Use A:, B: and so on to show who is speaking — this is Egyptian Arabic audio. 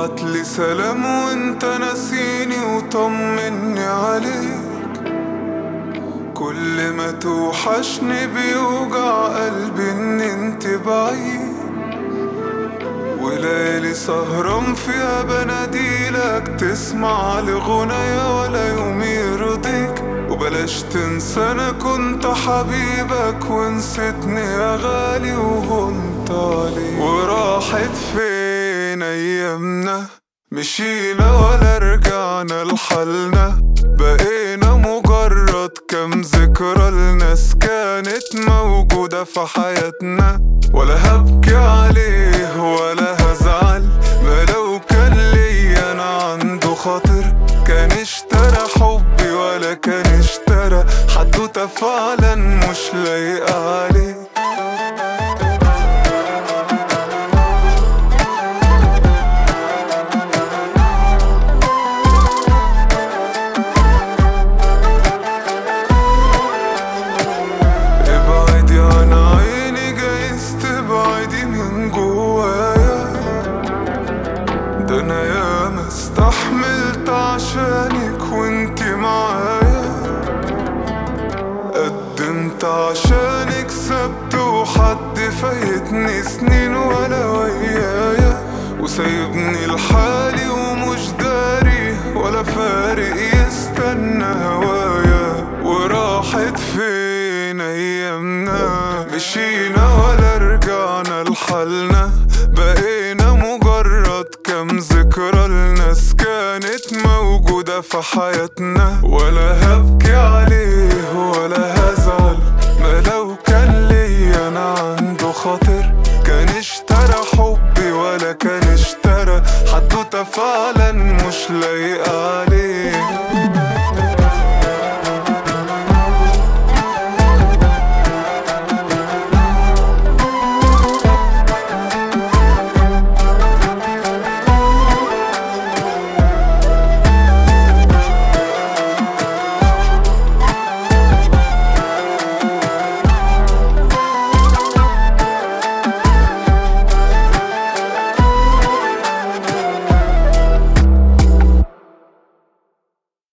A: بعتلي سلام وانت ناسيني وطمني عليك كل ما توحشني بيوجع قلبي ان انت بعيد وليالي سهران فيها بناديلك تسمع لغنايا ولا يوم يرضيك وبلاش تنسى انا كنت حبيبك ونسيتني يا غالي وهنت عليك وراحت فين ايامنا مشينا ولا رجعنا لحالنا بقينا مجرد كام ذكرى لناس كانت موجودة في حياتنا ولا هبكي عليه ولا هزعل ما لو كان ليا انا عنده خاطر كان اشترى حبي ولا كان اشترى حدوتة فعلا مش لايقة عليه ابعدي عن عيني جايز تبعدي من جوايا ده انا ياما استحملت عشانك وانتي معايا قدمت عشانك سبت وحد فايتني سنين ولا ويايا وسايبني لحالي ومش داري ولا فارق يستنى هوايا وراحت فين ايامنا مشينا ولا رجعنا لحالنا بقينا مجرد كام ذكرى لناس كانت موجودة في حياتنا ولا هبكي عليه